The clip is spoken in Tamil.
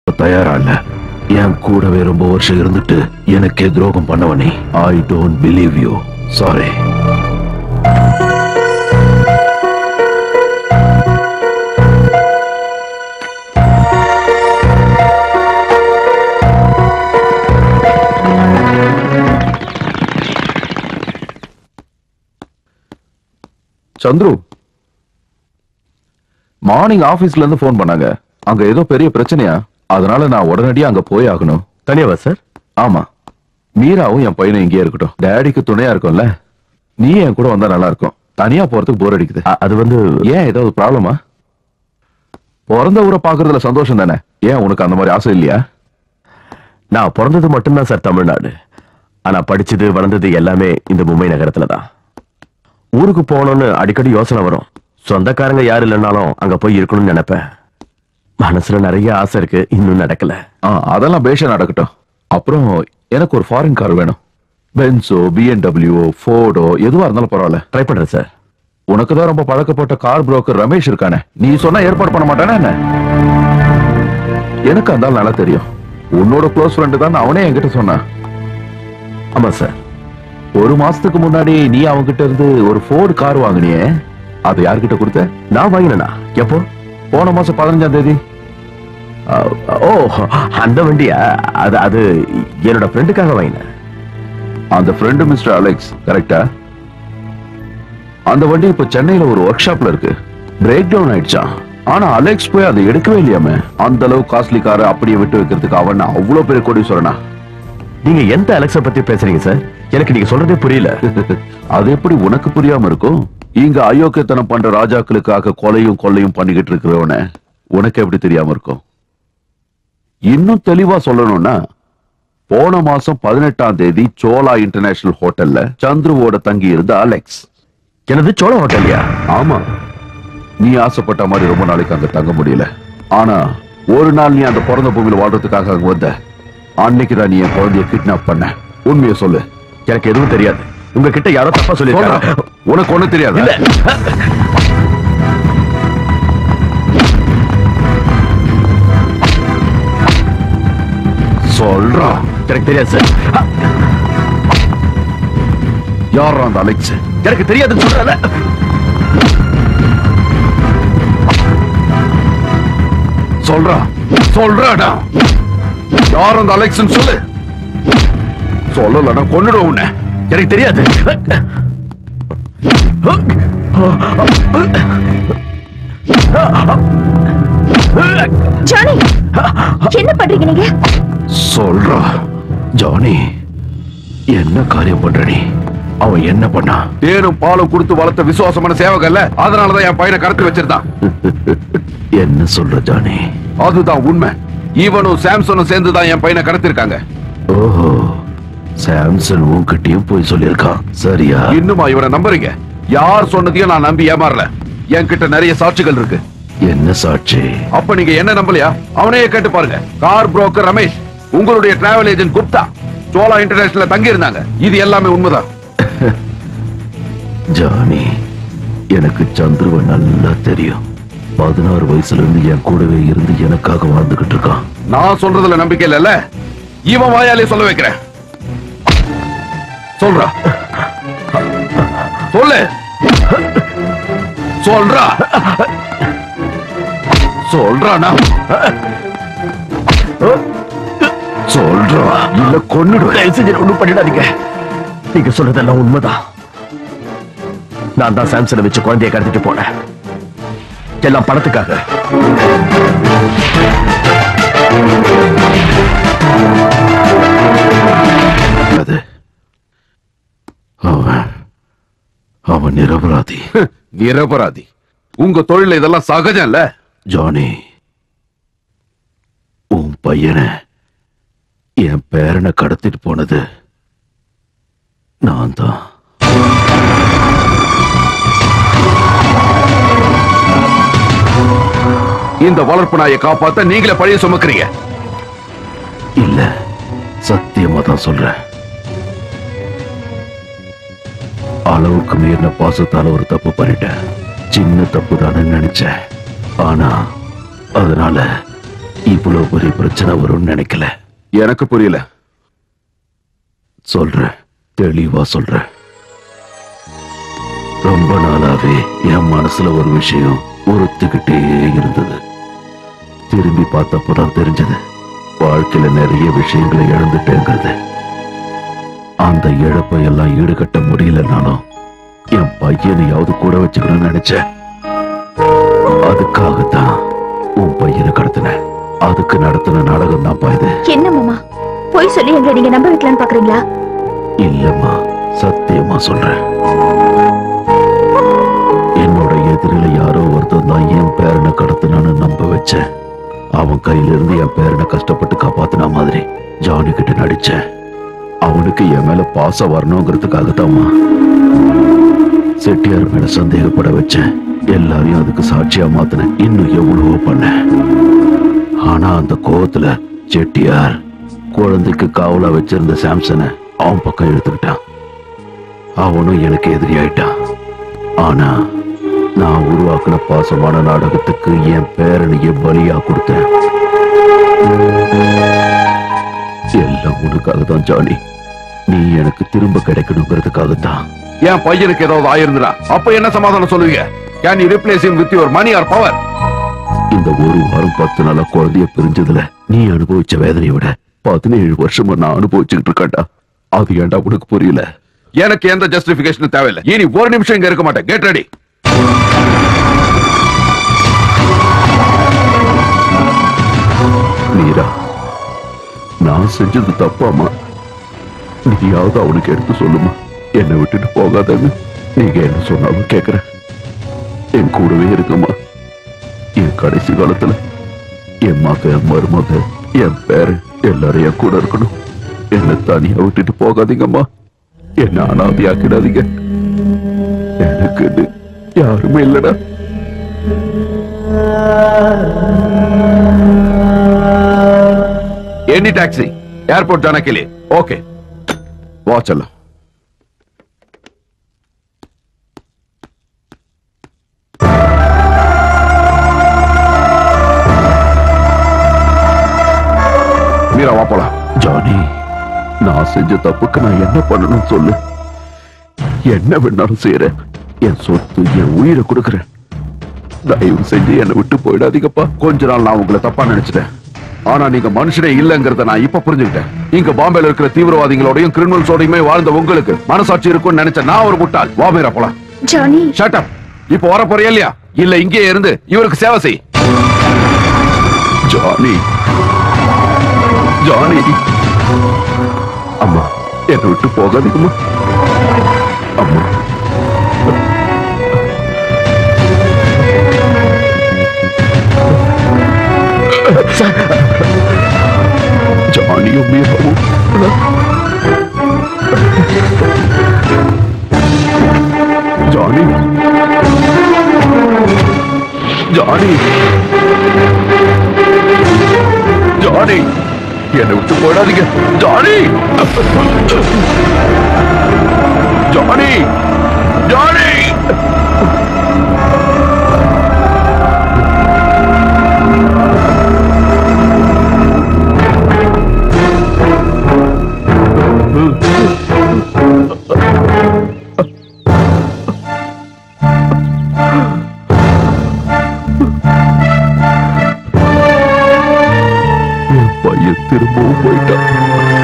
தயாரா இல்ல என் கூடவே ரொம்ப வருஷம் இருந்துட்டு எனக்கே துரோகம் பண்ணவனே I don't believe you sorry Chandru morning ஆபீஸ்ல இருந்து ஃபோன் பண்ணாங்க அங்க ஏதோ பெரிய பிரச்சனையா அதனால நான் உடனடியா அங்க போய் ஆகணும் தனியாவா சார் ஆமா மீராவும் என் பையனும் இங்கேயே இருக்கட்டும் டேடிக்கு துணையா இருக்கும்ல நீ என் கூட வந்தா நல்லா இருக்கும் தனியா போறதுக்கு போர் அடிக்குது அ- அது வந்து ஏன் ஏதாவது ப்ராப்ளமா பிறந்த ஊரை பாக்குறதுல சந்தோஷம் தானே ஏன் உனக்கு அந்த மாதிரி ஆசை இல்லையா நான் பிறந்தது மட்டும்தான் சார் தமிழ்நாடு ஆனா படிச்சது வளர்ந்தது எல்லாமே இந்த மும்பை நகரத்துல தான் ஊருக்கு போகணும்னு அடிக்கடி யோசனை வரும் சொந்தக்காரங்க யாரு இல்லைனாலும் அங்க போய் இருக்கணும்னு நினைப்பேன் மனசுல நிறைய ஆசை இருக்கு இன்னும் நடக்கல ஆ, அதெல்லாம் பேஷா நடக்கட்டும் அப்புறம் எனக்கு ஒரு ஃபாரின் கார் வேணும் பென்ஸோ பிஎன்டபிள்யூ ஃபோர்டோ எதுவா இருந்தாலும் பரவாயில்ல ட்ரை பண்றேன் சார் உனக்கு தான் ரொம்ப பழக்கப்பட்ட கார் புரோக்கர் ரமேஷ் இருக்கானே நீ சொன்னா ஏற்பாடு பண்ண மாட்டானே என்ன எனக்கு அந்த ஆள் நல்லா தெரியும் உன்னோட க்ளோஸ் ஃப்ரெண்டு தான் அவனே என்கிட்ட சொன்னான் ஆமா சார் ஒரு மாசத்துக்கு முன்னாடி நீ அவன்கிட்ட இருந்து ஒரு ஃபோர்டு கார் வாங்கினியே அது யார்கிட்ட கொடுத்த நான் வாங்கினேனா எப்போ போன மாசம் பதினஞ்சாம் தேதி அ- ஓ அந்த வண்டியா அது அது என்னோட ஃப்ரெண்டுக்காக வாங்கினேன் அந்த ஃப்ரெண்டு மிஸ்டர் அலெக்ஸ் கரெக்டா அந்த வண்டி இப்ப சென்னையில ஒரு ஒர்க் ஷாப்ல இருக்கு பிரேக் டவுன் ஆயிடுச்சான் ஆனா அலெக்ஸ் போய் அதை எடுக்கவே இல்லையாமே அந்த அளவு காஸ்ட்லி காரை அப்படியே விட்டு வைக்கிறதுக்கு அவன் அவ்வளவு பெரிய கோடீஸ்வரனா நீங்க எந்த அலெக்ஸா பத்தி பேசுறீங்க சார் எனக்கு நீங்க சொல்றதே புரியல அது எப்படி உனக்கு புரியாம இருக்கும் இங்க அயோக்கியத்தனம் பண்ற ராஜாக்களுக்காக கொலையும் கொள்ளையும் பண்ணிக்கிட்டு இருக்கிறவன உனக்கு எப்படி தெரியாம இருக்கும் இன்னும் தெளிவா சொல்லணும்னா போன மாசம் பதினெட்டாம் தேதி சோலா இன்டர்நேஷனல் ஹோட்டல்ல சந்துருவோட தங்கி இருந்த அலெக்ஸ் எனது சோழ ஹோட்டல்யா ஆமா நீ ஆசைப்பட்ட மாதிரி ரொம்ப நாளைக்கு அங்க தங்க முடியல ஆனா ஒரு நாள் நீ அந்த பிறந்த பூமியில வாழ்றதுக்காக அங்க வந்த அன்னைக்கு தான் நீ என் குழந்தைய கிட்னாப் பண்ண உண்மையை சொல்லு எனக்கு எதுவும் தெரியாது உங்ககிட்ட யாரோ தப்பா சொல்றா. சொல்லிருக்காங்க உனக்கு ஒண்ணு தெரியாது இல்ல சொல்றா எனக்கு தெரியாது சார் யார் அந்த அலெக்ஸ் எனக்கு தெரியாதுன்னு சொல்றல சொல்றா சொல்றாடா யார் அந்த அலெக்ஸ் சொல்லு சொல்லலடா கொன்னுடுவோம் உன்னை எனக்கு தெரியாது ஜானி என்ன பண்றீங்க நீங்க சொல்றா ஜானி என்ன காரியம் பண்ற நீ அவன் என்ன பண்ணா தேனும் பாலும் கொடுத்து வளர்த்த விசுவாசமான சேவகல்ல அதனாலதான் என் பையனை கடத்தி வச்சிருந்தான் என்ன சொல்ற ஜானி அதுதான் உண்மை இவனும் சாம்சனும் சேர்ந்து தான் என் பையனை கடத்திருக்காங்க ஓஹோ சாம்சன் உன்கிட்டயும் போய் சொல்லியிருக்கான் சரியா இன்னுமா இவனை நம்புறீங்க யார் சொன்னதையும் நான் நம்பி ஏமாறல என்கிட்ட நிறைய சாட்சிகள் இருக்கு என்ன சாட்சி அப்ப நீங்க என்ன நம்பலையா அவனையே கேட்டு பாருங்க கார் புரோக்கர் ரமேஷ் உங்களுடைய டிராவல் ஏஜென்ட் குப்தா சோலா இன்டர்நேஷனல்ல தங்கி இருந்தாங்க இது எல்லாமே உண்மைதான் ஜானி எனக்கு சந்துருவ நல்லா தெரியும் பதினாறு வயசுல இருந்து என் கூடவே இருந்து எனக்காக வாழ்ந்துகிட்டு இருக்கான் நான் சொல்றதுல நம்பிக்கை இல்லைல்ல இவன் வாயாலே சொல்ல வைக்கிறேன் சொல்றா சொல்லு சொல்றா சொல்றானா சொல்றா இல்ல கொன்னுடுவேன் தயவு செஞ்சு ஒண்ணும் பண்ணிடாதீங்க நீங்க சொல்றதெல்லாம் உண்மைதான் நான் தான் சாம்சனை வச்சு குழந்தைய கடத்திட்டு போனேன் எல்லாம் பணத்துக்காக அது அவன் அவன் நிரபராதி நிரபராதி உங்க தொழில இதெல்லாம் சகஜம் இல்ல ஜானி உன் பையனை என் பேரனை கடத்திட்டு போனது நான் தான் இந்த வளர்ப்பு நாயை காப்பாத்த நீங்களே பழைய சுமக்கிறீங்க இல்ல சத்தியமா தான் சொல்றேன் அளவுக்கு மீறின பாசத்தால ஒரு தப்பு பண்ணிட்டேன் சின்ன தப்பு தானே நினைச்சேன் ஆனா அதனால இவ்வளவு பெரிய பிரச்சனை வரும்னு நினைக்கல எனக்கு புரியல சொல்றேன் தெளிவா சொல்றேன் ரொம்ப நாளாவே என் மனசுல ஒரு விஷயம் உறுத்துக்கிட்டே இருந்தது திரும்பி பார்த்தப்பதான் தெரிஞ்சது வாழ்க்கையில நிறைய விஷயங்களை இழந்துட்டேங்கிறது அந்த இழப்பை எல்லாம் ஈடுகட்ட முடியலனாலும் என் பையனையாவது கூட வச்சுக்கணும்னு நினைச்சேன் அதுக்காகத்தான் உன் பையனை கடத்தினேன் அதுக்கு நடத்தின நாடகம் தான் இது என்ன மாமா பொய் சொல்லி எங்களை நீங்க நம்ப வைக்கலாம்னு பாக்குறீங்களா இல்லம்மா சத்தியமா சொல்றேன் என்னோட எதிரில யாரோ ஒருத்தன் தான் என் பேரனை கடத்தினான்னு நம்ப வச்சேன் அவன் கையில இருந்து என் பேரனை கஷ்டப்பட்டு காப்பாத்தின மாதிரி ஜானி கிட்ட நடிச்சேன் அவனுக்கு என் மேல பாசம் வரணுங்கிறதுக்காகத்தாம்மா செட்டியார் மேல சந்தேகப்பட வச்சேன் எல்லாரையும் அதுக்கு சாட்சியா மாத்தினேன் இன்னும் எவ்வளவோ பண்ணேன் ஆனா அந்த கோவத்துல செட்டியார் குழந்தைக்கு காவலா வச்சிருந்த சாம்சனை அவன் பக்கம் எடுத்துக்கிட்டான் அவனும் எனக்கு எதிரி ஆயிட்டான் ஆனா நான் உருவாக்கின பாசமான நாடகத்துக்கு என் பேரனையே பலியா கொடுத்தேன் எல்லாம் உனக்காக தான் ஜானி நீ எனக்கு திரும்ப கிடைக்கணுங்கிறதுக்காகத்தான் என் பையனுக்கு ஏதாவது ஆயிருந்தா அப்ப என்ன சமாதானம் சொல்லுவீங்க can you replace him with your money or power இந்த ஒரு வாரம் பத்து நாளா குழந்தைய பிரிஞ்சதுல நீ அனுபவிச்ச வேதனையை விட பதினேழு வருஷமா நான் அனுபவிச்சுட்டு இருக்கேன்டா அது ஏன்டா உனக்கு புரியல எனக்கு எந்த ஜஸ்டிபிகேஷன் தேவையில்லை இனி ஒரு நிமிஷம் இங்க இருக்க மாட்டேன் கெட் ரெடி மீரா நான் செஞ்சது தப்பாமா நீயாவது அவனுக்கு எடுத்து சொல்லுமா என்னை விட்டுட்டு போகாதன்னு நீங்க என்ன சொன்னாலும் கேக்குறேன் என் கூடவே இருக்குமா என் கடைசி காலத்துல என் மக மருமக என் பேரு எல்லாரும் என் கூட இருக்கணும் என்ன தனியா விட்டுட்டு போகாதீங்கம்மா என்ன அனாதையாக்கிடாதீங்க எனக்கு யாருமே இல்லடா எனி டாக்ஸி ஏர்पोर्ट जाने के लिए ओके वहाँ चलो மீரா வா போலாம் ஜானி நான் செஞ்ச தப்புக்கு நான் என்ன பண்ணணும் சொல்லு என்ன வேணாலும் செய்யறேன் என் சொத்து என் உயிரை கொடுக்கறேன் தயவு செஞ்சு என்னை விட்டு போயிடாதீங்கப்பா கொஞ்ச நாள் நான் உங்களை தப்பா நினைச்சிட்டேன் ஆனா நீங்க மனுஷனே இல்லங்கறத நான் இப்ப புரிஞ்சுக்கிட்டேன் இங்க பாம்பேல இருக்கிற தீவிரவாதிகளோடையும் கிரிமினல்ஸோடையுமே வாழ்ந்த உங்களுக்கு மனசாட்சி இருக்கும்னு நினைச்ச நான் ஒரு முட்டாள் வா மீரா போலாம் ஜானி ஷட் அப் இப்போ வர போறியா இல்லையா இல்ல இங்கே இருந்து இவருக்கு சேவை செய் ஜானி ஜானி அம்மா என்னை விட்டு போகாதீங்கம்மா அம்மா ஜானியும் மீராவும் ஜானி ஜானி ஜானி என்னை விட்டு போயிடாதீங்க ஜானி ஜானி ஜானி என் பையன் திரும்பவும் போயிட்டான்